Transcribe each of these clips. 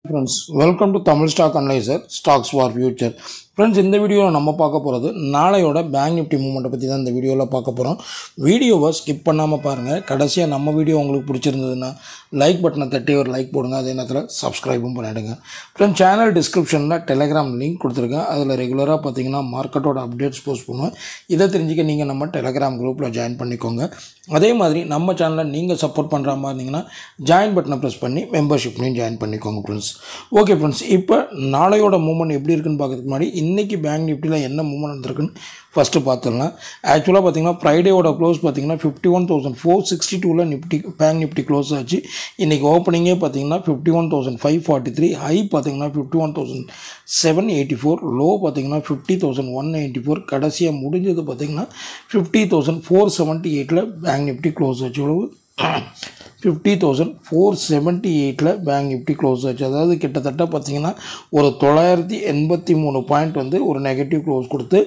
friends welcome to Tamil stock analyzer stocks for future friends இந்த வீடியோவில் நம்ம பார்க்க போகிறது நாளையோட பேங்க் நிஃப்டி மூமெண்ட்டை பற்றி தான் இந்த வீடியோவில் பார்க்க போகிறோம் வீடியோவை ஸ்கிப் பண்ணாமல் பாருங்கள் கடைசியாக நம்ம வீடியோ உங்களுக்கு பிடிச்சிருந்ததுன்னா லைக் பட்டனை தட்டி ஒரு லைக் போடுங்க அதே நேரத்தில் சப்ஸ்கிரைபும் பண்ணிவிடுங்க ஃப்ரெண்ட்ஸ் சேனல் டிஸ்கிரிப்ஷனில் டெலிகிராம் லிங்க் கொடுத்துருக்கேன் அதில் ரெகுலராக பார்த்தீங்கன்னா மார்க்கெட்டோட அப்டேட்ஸ் போஸ்ட் பண்ணுவேன் இதை தெரிஞ்சுக்க நீங்கள் நம்ம டெலிகிராம் குரூப்பில் ஜாயின் பண்ணிக்கோங்க அதே மாதிரி நம்ம சேனலை நீங்கள் சப்போர்ட் பண்ணுற மாதிரி இருந்தீங்கன்னா ஜாயின் பட்டனை ப்ரெஸ் பண்ணி மெம்பர்ஷிப்லையும் ஜாயின் பண்ணிக்கோங்க ஃப்ரெண்ட்ஸ் ஓகே ஃப்ரெண்ட்ஸ் இப்போ நாளையோட மூமெண்ட் எப்படி இருக்குன்னு பார்க்கறதுக்கு முன்னாடி இன்றைக்கி பேங்க் நிஃப்டியில் என்ன மூமெண்ட் வந்திருக்குன்னு ஃபஸ்ட்டு பார்த்துடலாம் ஆக்சுவலாக பார்த்தீங்கன்னா ஃப்ரைடேவோட க்ளோஸ் பார்த்தீங்கன்னா fifty one thousand four sixty டூவில் நிஃப்டி பேங்க் நிஃப்டி க்ளோஸ் ஆச்சு இன்றைக்கி ஓப்பனிங்கே பார்த்தீங்கன்னா fifty one thousand five forty three high பார்த்தீங்கன்னா fifty one thousand seven eighty four low பார்த்தீங்கன்னா fifty thousand one eighty four கடைசியாக முடிஞ்சது பார்த்தீங்கன்னா ஃபிஃப்டி தௌசண்ட் ஃபோர் செவன்ட்டி எயிட்டில் பேங்க் நிஃப்டி க்ளோஸ் ஆச்சு எவ்வளவு ஃபிஃப்டி தௌசண்ட் ஃபோர் செவன்ட்டி எயிட்டில் பேங்க் நிஃப்டி க்ளோஸ் ஆச்சு அதாவது கிட்டத்தட்ட பார்த்தீங்கன்னா ஒரு தொள்ளாயிரத்தி எண்பத்தி மூணு பாயிண்ட் வந்து ஒரு நெகட்டிவ் க்ளோஸ் கொடுத்து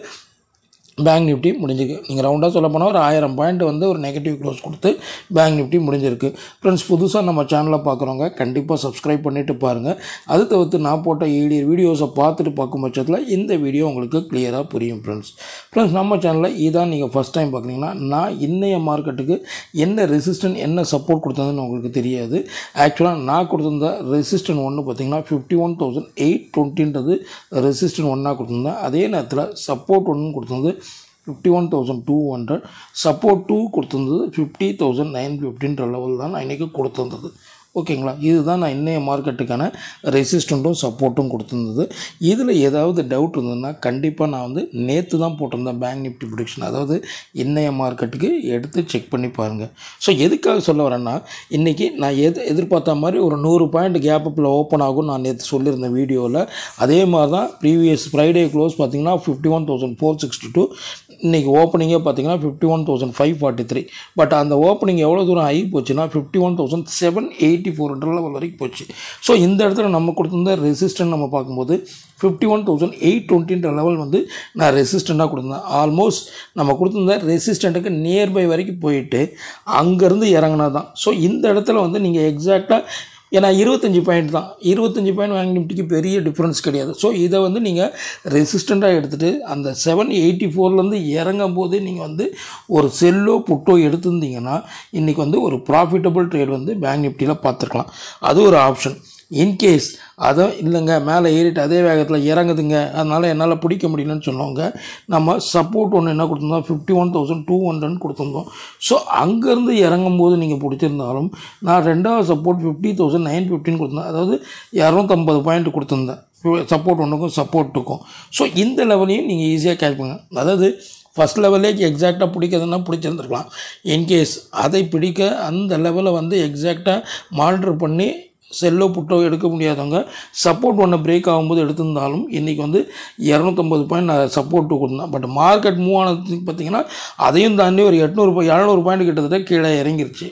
பேங்க் நிஃப்டி முடிஞ்சிருக்கு நீங்கள் ரவுண்டாக சொல்ல போனால் ஒரு ஆயிரம் பாயிண்ட் வந்து ஒரு நெகட்டிவ் க்ளோஸ் கொடுத்து பேங்க் நிஃப்டி முடிஞ்சிருக்கு ஃப்ரெண்ட்ஸ் புதுசாக நம்ம சேனலில் பார்க்குறவங்க கண்டிப்பாக சப்ஸ்கிரைப் பண்ணிவிட்டு பாருங்கள் அது தவிர்த்து நான் போட்ட ஈடி வீடியோஸை பார்த்துட்டு பார்க்கும் பட்சத்தில் இந்த வீடியோ உங்களுக்கு கிளியராக புரியும் ஃப்ரெண்ட்ஸ் ஃப்ரெண்ட்ஸ் நம்ம சேனலில் இதான் நீங்கள் ஃபஸ்ட் டைம் பார்க்குறீங்கன்னா நான் இன்னைய மார்க்கெட்டுக்கு என்ன ரெசிஸ்டன்ட் என்ன சப்போர்ட் கொடுத்ததுன்னு உங்களுக்கு தெரியாது ஆக்சுவலாக நான் கொடுத்துருந்த ரெசிஸ்டன்ட் ஒன்று பார்த்தீங்கன்னா ஃபிஃப்டி ஒன் தௌசண்ட் எயிட் டுவெண்ட்டின்றது ரெசிஸ்டன்ட் ஒன்னாக கொடுத்துருந்தேன் அதே நேரத்தில் சப்போர்ட் ஒன்று கொடுத்துருந்து fifty one thousand two hundred support two கொடுத்துருந்தது ஃபிஃப்டி தௌசண்ட் நைன் ஃபிஃப்டின்ற லெவல் தான் நான் இன்றைக்கி கொடுத்துருந்தது ஓகேங்களா இதுதான் நான் இன்னைய மார்க்கெட்டுக்கான ரெசிஸ்டண்ட்டும் சப்போர்ட்டும் கொடுத்துருந்தது இதில் ஏதாவது டவுட் இருந்ததுன்னா கண்டிப்பாக நான் வந்து நேற்று தான் போட்டிருந்தேன் பேங்க் நிஃப்டி ப்ரொடிக்ஷன் அதாவது இன்னைய மார்க்கெட்டுக்கு எடுத்து செக் பண்ணி பாருங்கள் ஸோ எதுக்காக சொல்ல வரேன்னா இன்றைக்கி நான் எது எதிர்பார்த்த மாதிரி ஒரு நூறு பாயிண்ட் கேப் அப்பில் ஓப்பன் ஆகும் நான் நேற்று சொல்லியிருந்தேன் வீடியோவில் அதே மாதிரி தான் ப்ரீவியஸ் ஃப்ரைடே க்ளோஸ் பார்த்தீங்கன்னா fifty one thousand four sixty two இன்றைக்கி ஓப்பனிங்கே பார்த்தீங்கன்னா fifty one thousand five forty three but அந்த ஓப்பனிங் எவ்வளோ தூரம் ஆகி போச்சுன்னா fifty one thousand seven eighty four level வரைக்கும் போச்சு ஸோ இந்த இடத்துல நம்ம கொடுத்துருந்த ரெசிஸ்டன்ட் நம்ம பார்க்கும்போது ஃபிஃப்டி ஒன் தௌசண்ட் எயிட் டுவெண்ட்டின்ற லெவல் வந்து நான் ரெசிஸ்டண்ட்டாக கொடுத்துருந்தேன் ஆல்மோஸ்ட் நம்ம கொடுத்துருந்த ரெசிஸ்டண்ட்டுக்கு நியர்பை வரைக்கும் போயிட்டு அங்கேருந்து இறங்கினா தான் ஸோ இந்த இடத்துல வந்து நீங்கள் எக்ஸாக்டாக ஏன்னா இருபத்தஞ்சி பாயிண்ட் தான் இருபத்தஞ்சி பாயிண்ட் வாங்கி நிஃப்டிக்கு பெரிய டிஃப்ரென்ஸ் கிடையாது ஸோ இதை வந்து நீங்கள் ரெசிஸ்டண்ட்டாக எடுத்துகிட்டு அந்த செவன் எயிட்டி ஃபோர்லேருந்து இறங்கும் போது நீங்கள் வந்து ஒரு செல்லோ புட்டோ எடுத்திருந்தீங்கன்னா இன்றைக்கி வந்து ஒரு ப்ராஃபிட்டபிள் ட்ரேட் வந்து பேங்க் நிஃப்டியில் பார்த்துருக்கலாம் அது ஒரு ஆப்ஷன் இன்கேஸ் அதுவும் இல்லைங்க மேலே ஏறிட்டு அதே வேகத்தில் இறங்குதுங்க அதனால் என்னால் பிடிக்க முடியலன்னு சொன்னவங்க நம்ம சப்போர்ட் ஒன்று என்ன கொடுத்துருந்தோம் ஃபிஃப்டி ஒன் தௌசண்ட் டூ ஹண்ட்ரட்னு கொடுத்துருந்தோம் ஸோ அங்கேருந்து இறங்கும் போது நீங்கள் பிடிச்சிருந்தாலும் நான் ரெண்டாவது சப்போர்ட் ஃபிஃப்டி தௌசண்ட் நைன் ஃபிஃப்டின் கொடுத்தேன் அதாவது இரநூத்தம்பது பாயிண்ட் கொடுத்துருந்தேன் சப்போர்ட் ஒன்றுக்கும் சப்போர்ட்டுக்கும் ஸோ இந்த லெவலையும் நீங்கள் ஈஸியாக கேட்ச் பண்ணுங்க அதாவது ஃபஸ்ட் லெவலே எக்ஸாக்டாக பிடிக்கிறதுனா பிடிச்சிருந்துருக்கலாம் இன்கேஸ் அதை பிடிக்க அந்த லெவலை வந்து எக்ஸாக்டாக மானிட்டர் பண்ணி செல்லோ புட்டோ எடுக்க முடியாதவங்க சப்போர்ட் ஒன்று பிரேக் ஆகும்போது எடுத்திருந்தாலும் இன்றைக்கி வந்து இரநூத்தம்பது பாயிண்ட் நான் சப்போர்ட்டு கொடுத்தேன் பட் மார்க்கெட் மூவ் ஆனதுக்கு பார்த்தீங்கன்னா அதையும் தாண்டி ஒரு எட்நூறு எழுநூறு பாயிண்ட் கிட்டத்தட்ட கீழே இறங்கிருச்சு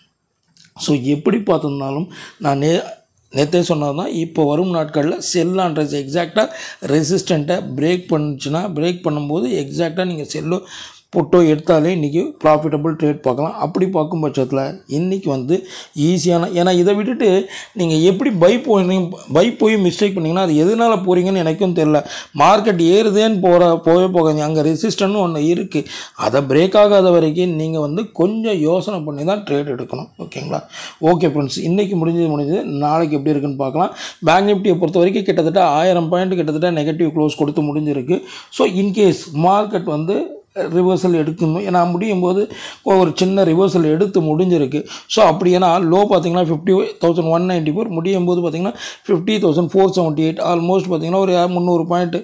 ஸோ எப்படி பார்த்துருந்தாலும் நான் நே நேற்றே சொன்னது தான் இப்போ வரும் நாட்களில் செல்லான்றது எக்ஸாக்டாக ரெசிஸ்டண்ட்டை பிரேக் பண்ணுச்சுன்னா பிரேக் பண்ணும்போது எக்ஸாக்டாக நீங்கள் செல்லோ புட்டோ எடுத்தாலே இன்றைக்கி ப்ராஃபிட்டபிள் ட்ரேட் பார்க்கலாம் அப்படி பார்க்கும் பட்சத்தில் இன்றைக்கி வந்து ஈஸியான ஏன்னா இதை விட்டுட்டு நீங்கள் எப்படி பை போகிறீங்க பை போய் மிஸ்டேக் பண்ணிங்கன்னா அது எதனால் போகிறீங்கன்னு எனக்கும் தெரில மார்க்கெட் ஏறுதேன்னு போகிற போகவே போகாதீங்க அங்கே ரெசிஸ்டன்ட்னு ஒன்று இருக்குது அதை பிரேக் ஆகாத வரைக்கும் நீங்கள் வந்து கொஞ்சம் யோசனை பண்ணி தான் ட்ரேட் எடுக்கணும் ஓகேங்களா ஓகே ஃப்ரெண்ட்ஸ் இன்றைக்கி முடிஞ்சது முடிஞ்சது நாளைக்கு எப்படி இருக்குன்னு பார்க்கலாம் பேங்க் நிஃப்டியை பொறுத்த வரைக்கும் கிட்டத்தட்ட ஆயிரம் பாயிண்ட் கிட்டத்தட்ட நெகட்டிவ் க்ளோஸ் கொடுத்து முடிஞ்சிருக்கு ஸோ இன்கேஸ் மார்க்கெட் வந்து ரிவர்சல் எடுக்கணும் ஏன்னா முடியும் போது ஒரு சின்ன ரிவர்சல் எடுத்து முடிஞ்சிருக்கு ஸோ அப்படி ஏன்னா லோ பார்த்தீங்கன்னா fifty thousand one ninety four முடியும் போது பார்த்தீங்கன்னா fifty thousand four seventy eight almost பார்த்தீங்கன்னா ஒரு முந்நூறு பாயிண்ட்டு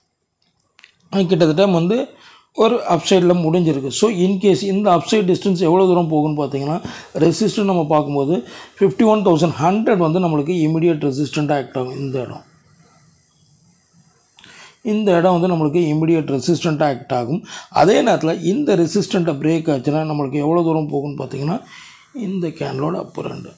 கிட்டத்தட்ட வந்து ஒரு அப்சைடில் முடிஞ்சிருக்கு ஸோ இன்கேஸ் இந்த அப்சைட் டிஸ்டன்ஸ் எவ்வளோ தூரம் போகுன்னு பார்த்தீங்கன்னா ரெசிஸ்டன்ட் நம்ம பார்க்கும்போது ஃபிஃப்டி ஒன் தௌசண்ட் ஹண்ட்ரட் வந்து நம்மளுக்கு இமிடியட் ரெசிஸ்டண்ட்டாக ஆக்ட் ஆகும் இந்த இடம் இந்த இடம் வந்து நம்மளுக்கு இமிடியட் ரெசிஸ்டண்ட்டாக ஆக்ட் ஆகும் அதே நேரத்தில் இந்த ரெசிஸ்டண்ட்டை பிரேக் ஆச்சுன்னா நம்மளுக்கு எவ்வளோ தூரம் போகும்னு பார்த்தீங்கன்னா இந்த கேனலோட அப்பர் ரெண்டு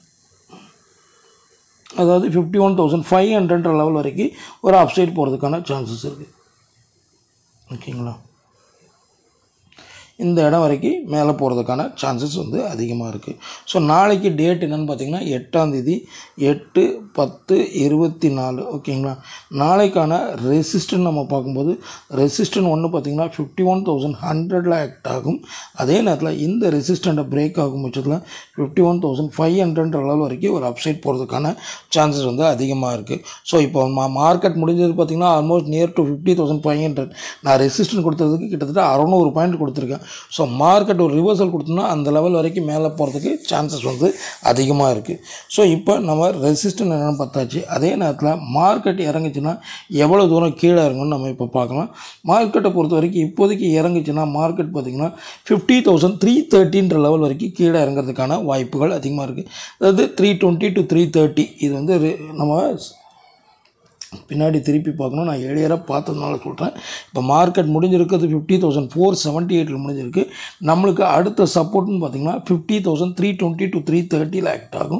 அதாவது ஃபிஃப்டி ஒன் தௌசண்ட் ஃபைவ் ஹண்ட்ரட்ன்ற லெவல் வரைக்கும் ஒரு அப்சைட் போகிறதுக்கான சான்சஸ் இருக்குது ஓகேங்களா இந்த இடம் வரைக்கும் மேலே போகிறதுக்கான சான்சஸ் வந்து அதிகமாக இருக்குது ஸோ நாளைக்கு டேட் என்னென்னு பார்த்தீங்கன்னா எட்டாம் தேதி எட்டு பத்து இருபத்தி நாலு ஓகேங்களா நாளைக்கான ரெசிஸ்டன் நம்ம பார்க்கும்போது ரெசிஸ்டன் ஒன்று பார்த்தீங்கன்னா ஃபிஃப்டி ஒன் தௌசண்ட் ஹண்ட்ரடில் ஆக்ட் ஆகும் அதே நேரத்தில் இந்த ரெசிஸ்டண்ட்டை பிரேக் ஆகும் பட்சத்தில் fifty one thousand five hundred level வரைக்கும் ஒரு அப்சைட் போகிறதுக்கான சான்சஸ் வந்து அதிகமாக இருக்குது ஸோ இப்போ மா மார்க்கெட் முடிஞ்சது பார்த்தீங்கன்னா almost near to fifty thousand five hundred நான் ரெசிஸ்டன் கொடுத்ததுக்கு கிட்டத்தட்ட அறநூறு பாயிண்ட் கொடுத்துருக்கேன் ஸோ மார்க்கெட் ஒரு ரிவர்சல் கொடுத்தோம்னா அந்த லெவல் வரைக்கும் மேலே போகிறதுக்கு சான்சஸ் வந்து அதிகமாக இருக்குது ஸோ இப்போ நம்ம ரெசிஸ்டன் என்னென்னு பார்த்தாச்சு அதே நேரத்தில் மார்க்கெட் இறங்குச்சுன்னா எவ்வளோ தூரம் கீழே இறங்கும்னு நம்ம இப்போ பார்க்கலாம் மார்க்கெட்டை பொறுத்த வரைக்கும் இப்போதைக்கு இறங்குச்சுன்னா மார்க்கெட் பார்த்திங்கன்னா ஃபிஃப்டி தௌசண்ட் த்ரீ தேர்ட்டின்ற லெவல் வரைக்கும் கீழே இறங்குறதுக்கான வாய்ப்புகள் அதிகமாக இருக்குது அதாவது three twenty to three thirty இது வந்து re- நம்ம பின்னாடி திருப்பி பார்க்கணும் நான் ஏழியராக பார்த்ததுனால சொல்கிறேன் இப்போ மார்க்கெட் முடிஞ்சிருக்கிறது ஃபிஃப்டி தௌசண்ட் ஃபோர் செவன்ட்டி எயிட்டில் முடிஞ்சிருக்கு நம்மளுக்கு அடுத்த சப்போர்ட்னு பார்த்தீங்கன்னா fifty thousand three twenty to three தேர்ட்டியில் ஆக்ட் ஆகும்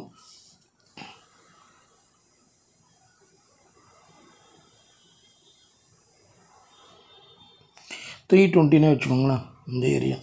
த்ரீ டுவெண்ட்டினே வச்சுக்கோங்களேன் இந்த ஏரியா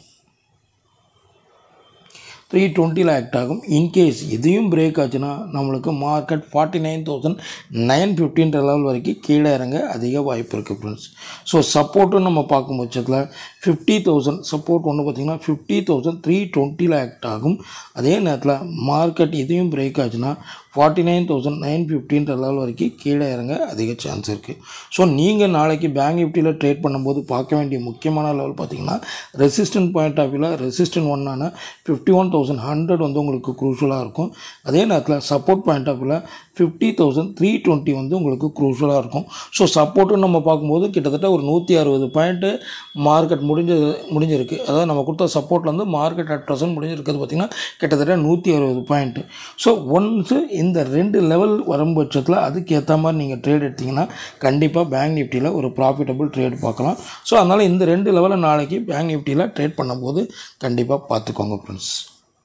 த்ரீ டுவெண்ட்டியில் ஆக்ட் ஆகும் இன்கேஸ் இதையும் பிரேக் ஆச்சுன்னா நம்மளுக்கு market forty nine thousand nine ஃபிஃப்டின்ற லெவல் வரைக்கும் கீழே இறங்க அதிக வாய்ப்பு இருக்குது ஃப்ரெண்ட்ஸ் ஸோ சப்போர்ட்டும் நம்ம பார்க்கும் பட்சத்தில் ஃபிஃப்டி தௌசண்ட் சப்போர்ட் ஒன்று பார்த்திங்கன்னா ஃபிஃப்டி தௌசண்ட் த்ரீ டுவெண்ட்டியில் ஆக்ட் ஆகும் அதே நேரத்தில் மார்க்கெட் இதையும் பிரேக் ஆச்சுன்னா ஃபார்ட்டி நைன் தௌசண்ட் நைன் ஃபிஃப்டின்ற லெவல் வரைக்கும் கீழே இறங்க அதிக சான்ஸ் இருக்குது ஸோ நீங்கள் நாளைக்கு பேங்க் நிஃப்டியில் ட்ரேட் பண்ணும்போது பார்க்க வேண்டிய முக்கியமான லெவல் பார்த்தீங்கன்னா ரெசிஸ்டன்ட் பாயிண்ட் ஆஃப் வியூவில் ரெசிஸ்டன்ட் ஒன்னான ஃபிஃப்டி ஒன் தௌசண்ட் ஹண்ட்ரட் வந்து உங்களுக்கு குரூஷலாக இருக்கும் அதே நேரத்தில் சப்போர்ட் பாயிண்ட் ஆஃப் வியூவில் ஃபிஃப்டி தௌசண்ட் த்ரீ டுவெண்ட்டி வந்து உங்களுக்கு குரூஷலாக இருக்கும் ஸோ சப்போர்ட்டும் நம்ம பார்க்கும்போது கிட்டத்தட்ட ஒரு நூற்றி அறுபது பாயிண்ட்டு மார்க்கெட் முடிஞ்சது முடிஞ்சிருக்கு அதாவது நம்ம கொடுத்த சப்போர்ட்டில் வந்து மார்க்கெட் அட் ப்ரெசன்ட் முடிஞ்சிருக்கிறது பார்த்திங்கன்னா கிட்டத்தட்ட நூற்றி அறுபது பாயிண்ட்டு ஸோ ஒன்ஸு இந்த ரெண்டு லெவல் வரும் பட்சத்தில் அதுக்கு ஏற்ற மாதிரி நீங்கள் ட்ரேட் எடுத்தீங்கன்னா கண்டிப்பாக பேங்க் நிஃப்டியில் ஒரு ப்ராஃபிட்டபிள் ட்ரேட் பார்க்கலாம் ஸோ அதனால் இந்த ரெண்டு லெவலை நாளைக்கு பேங்க் நிஃப்டியில் ட்ரேட் பண்ணும்போது கண்டிப்பாக பார்த்துக்கோங்க ஃப்ரெண்ட்ஸ்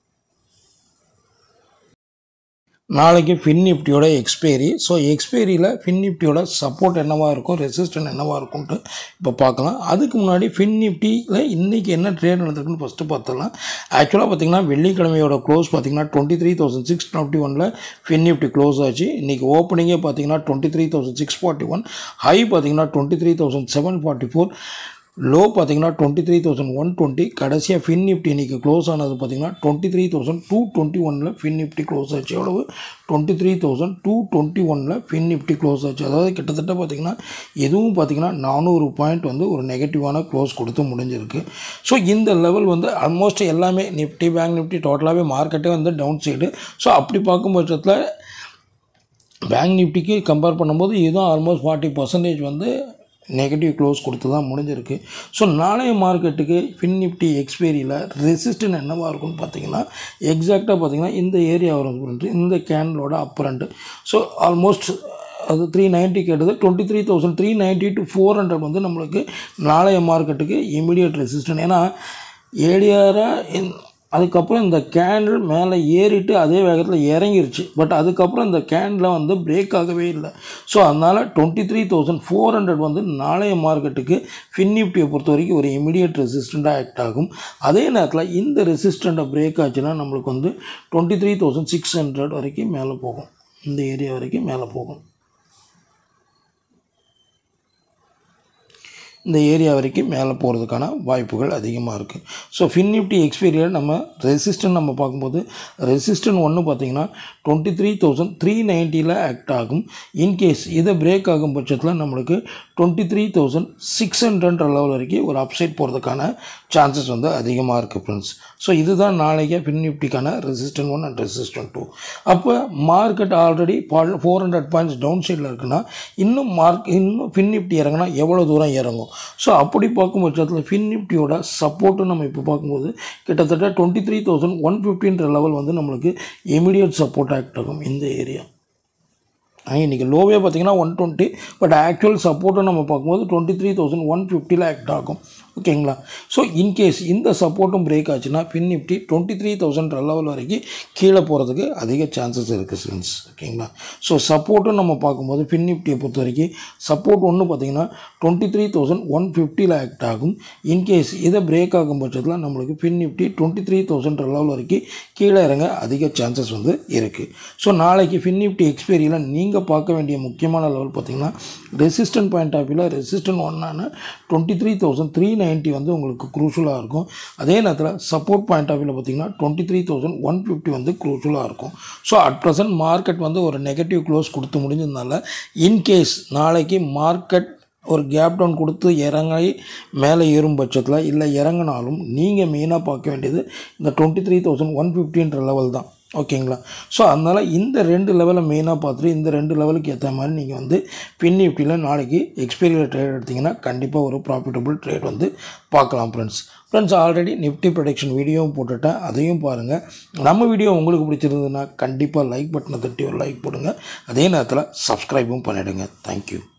நாளைக்கு ஃபின் நிஃப்டியோட எக்ஸ்பைரி ஸோ எக்ஸ்பைரியில் ஃபின் நிஃப்டியோட சப்போர்ட் என்னவாக இருக்கும் ரெசிஸ்டன் என்னவாக இருக்கும்ன்ட்டு இப்போ பார்க்கலாம் அதுக்கு முன்னாடி ஃபின் நிஃப்டியில் இன்றைக்கி என்ன ட்ரேட் நடந்திருக்குன்னு ஃபஸ்ட்டு பார்த்துடலாம் ஆக்சுவலாக பார்த்தீங்கன்னா வெள்ளிக்கிழமையோட க்ளோஸ் பார்த்தீங்கன்னா twenty three thousand six twenty ஒனில் ஃபின் நிஃப்டி க்ளோஸ் ஆச்சு இன்றைக்கி ஓப்பனிங்கே பார்த்தீங்கன்னா twenty three thousand six forty one high பார்த்தீங்கன்னா twenty three thousand seven forty four low பார்த்தீங்கன்னா twenty three thousand one twenty கடைசியாக ஃபின் நிஃப்டி இன்றைக்கி க்ளோஸ் ஆனது பார்த்தீங்கன்னா twenty three thousand two twenty ஒனில் ஃபின் நிஃப்டி க்ளோஸ் ஆச்சு எவ்வளவு twenty three thousand two twenty ஒனில் ஃபின் நிஃப்டி க்ளோஸ் ஆச்சு அதாவது கிட்டத்தட்ட பார்த்தீங்கன்னா எதுவும் பார்த்தீங்கன்னா நானூறு பாயிண்ட் வந்து ஒரு நெகட்டிவான க்ளோஸ் கொடுத்து முடிஞ்சிருக்கு ஸோ இந்த லெவல் வந்து ஆல்மோஸ்ட் எல்லாமே நிஃப்டி பேங்க் நிஃப்டி டோட்டலாகவே மார்க்கெட்டே வந்து டவுன் சைடு ஸோ அப்படி பார்க்கும் பட்சத்தில் பேங்க் நிஃப்டிக்கு கம்பேர் பண்ணும்போது இதுவும் ஆல்மோஸ்ட் ஃபார்ட்டி பர்சன்டேஜ் வந்து நெகட்டிவ் க்ளோஸ் கொடுத்து தான் முடிஞ்சிருக்கு ஸோ நாளைய மார்க்கெட்டுக்கு ஃபின் நிஃப்டி எக்ஸ்பைரியில் ரெசிஸ்டன் என்னவாக இருக்கும்னு பார்த்தீங்கன்னா எக்ஸாக்டாக பார்த்தீங்கன்னா இந்த ஏரியா வரும் சொல்லிட்டு இந்த கேண்டலோட அப்பரண்ட்டு ஸோ ஆல்மோஸ்ட் அது த்ரீ நைன்ட்டி கேட்டது twenty three thousand three ninety to four hundred வந்து நம்மளுக்கு நாளைய மார்க்கெட்டுக்கு இமீடியட் ரெசிஸ்டன் ஏன்னா ஏடிஆராக அதுக்கப்புறம் இந்த கேண்டில் மேலே ஏறிட்டு அதே வேகத்தில் இறங்கிருச்சு பட் அதுக்கப்புறம் இந்த கேண்டில் வந்து பிரேக் ஆகவே இல்லை ஸோ அதனால் twenty three thousand four hundred வந்து நாளைய மார்க்கெட்டுக்கு ஃபின் நிஃப்டியை பொறுத்த வரைக்கும் ஒரு இமிடியட் ரெசிஸ்டண்ட்டாக ஆக்ட் ஆகும் அதே நேரத்தில் இந்த ரெசிஸ்டண்ட்டை பிரேக் ஆச்சுன்னா நம்மளுக்கு வந்து twenty three thousand six hundred வரைக்கும் மேலே போகும் இந்த ஏரியா வரைக்கும் மேலே போகும் இந்த ஏரியா வரைக்கும் மேலே போகிறதுக்கான வாய்ப்புகள் அதிகமாக இருக்குது ஸோ ஃபின் நிஃப்டி எக்ஸ்பீரியர் நம்ம ரெசிஸ்டன் நம்ம பார்க்கும்போது ரெசிஸ்டன் ஒன்று பார்த்தீங்கன்னா டுவெண்ட்டி த்ரீ தௌசண்ட் த்ரீ நைன்ட்டியில் ஆக்ட் ஆகும் இன்கேஸ் இதை பிரேக் ஆகும் பட்சத்தில் நம்மளுக்கு twenty three thousand six hundred level வரைக்கும் ஒரு அப்சைட் போகிறதுக்கான சான்சஸ் வந்து அதிகமாக இருக்குது ஃப்ரெண்ட்ஸ் ஸோ இதுதான் நாளைக்கு ஃபின் நிஃப்டிக்கான resistance one and resistance two அப்போ market already four hundred points down சைடில் இருக்குன்னா இன்னும் மார்க் இன்னும் ஃபின் நிஃப்டி இறங்கினா எவ்வளோ தூரம் இறங்கும் ஸோ அப்படி பார்க்கும் பட்சத்தில் ஃபின் நிஃப்டியோட சப்போர்ட்டு நம்ம இப்போ பார்க்கும்போது கிட்டத்தட்ட டுவெண்ட்டி த்ரீ தௌசண்ட் ஒன் ஃபிஃப்டின்ற லெவல் வந்து நம்மளுக்கு இமீடியட் சப்போர்ட் ஆக்ட் ஆகும் இந்த ஏரியா இன்றைக்கி லோவே பார்த்தீங்கன்னா ஒன் டுவெண்ட்டி பட் ஆக்சுவல் சப்போர்ட்டை நம்ம பார்க்கும்போது டுவெண்ட்டி த்ரீ தௌசண்ட் ஒன் ஃபிஃப்டியில் ஆக்ட் ஆகும் ஓகேங்களா ஸோ இன்கேஸ் இந்த சப்போர்ட்டும் பிரேக் ஆச்சுன்னா Fin Nifty twenty three thousand level வரைக்கும் கீழே போகிறதுக்கு அதிக சான்சஸ் இருக்குது ஃப்ரெண்ட்ஸ் ஓகேங்களா ஸோ சப்போர்ட்டும் நம்ம பார்க்கும்போது பின் நிஃப்டியை பொறுத்த வரைக்கும் சப்போர்ட் ஒன்று பார்த்தீங்கன்னா டுவெண்ட்டி த்ரீ தௌசண்ட் ஒன் ஃபிஃப்டியில் ஆக்ட் ஆகும் இன்கேஸ் இதை பிரேக் ஆகும் பட்சத்தில் நம்மளுக்கு Fin Nifty twenty three thousand level வரைக்கும் கீழே இறங்க அதிக சான்சஸ் வந்து இருக்குது ஸோ நாளைக்கு பின் நிஃப்டி எக்ஸ்பைரியில் நீங்கள் பார்க்க வேண்டிய முக்கியமான லெவல் பார்த்தீங்கன்னா ரெசிஸ்டன்ட் பாயிண்ட் ஆஃப் வியூவில் ரெசிஸ்டன்ட் ஒன்னான twenty three thousand three ninety வந்து உங்களுக்கு குரூஷலாக இருக்கும் அதே நேரத்தில் சப்போர்ட் பாயிண்ட் ஆஃப் வியூவில் பார்த்தீங்கன்னா twenty three thousand one fifty வந்து குரூஷலாக இருக்கும் ஸோ அட் ப்ரெசன்ட் மார்க்கெட் வந்து ஒரு நெகட்டிவ் க்ளோஸ் கொடுத்து முடிஞ்சதுனால இன்கேஸ் நாளைக்கு மார்க்கெட் ஒரு கேப் டவுன் கொடுத்து இறங்கி மேலே ஏறும் பட்சத்தில் இல்லை இறங்கினாலும் நீங்கள் மெயினாக பார்க்க வேண்டியது இந்த டுவெண்ட்டி த்ரீ தௌசண்ட் ஒன் ஃபிஃப்டின்ற லெவல் தான் ஓகேங்களா ஸோ அதனால் இந்த ரெண்டு லெவலை மெயினாக பார்த்துட்டு இந்த ரெண்டு லெவலுக்கு ஏற்ற மாதிரி நீங்கள் வந்து பின் நிஃப்டியில் நாளைக்கு எக்ஸ்பீரியல் ட்ரேட் எடுத்திங்கன்னா கண்டிப்பாக ஒரு ப்ராஃபிட்டபுள் ட்ரேட் வந்து பார்க்கலாம் friends friends already Nifty production வீடியோவும் போட்டுட்டேன் அதையும் பாருங்கள் நம்ம வீடியோ உங்களுக்கு பிடிச்சிருந்ததுன்னா கண்டிப்பாக லைக் பட்டனை தட்டி ஒரு லைக் போடுங்க அதே நேரத்தில் சப்ஸ்கிரைபும் பண்ணிவிடுங்க தேங்க்யூ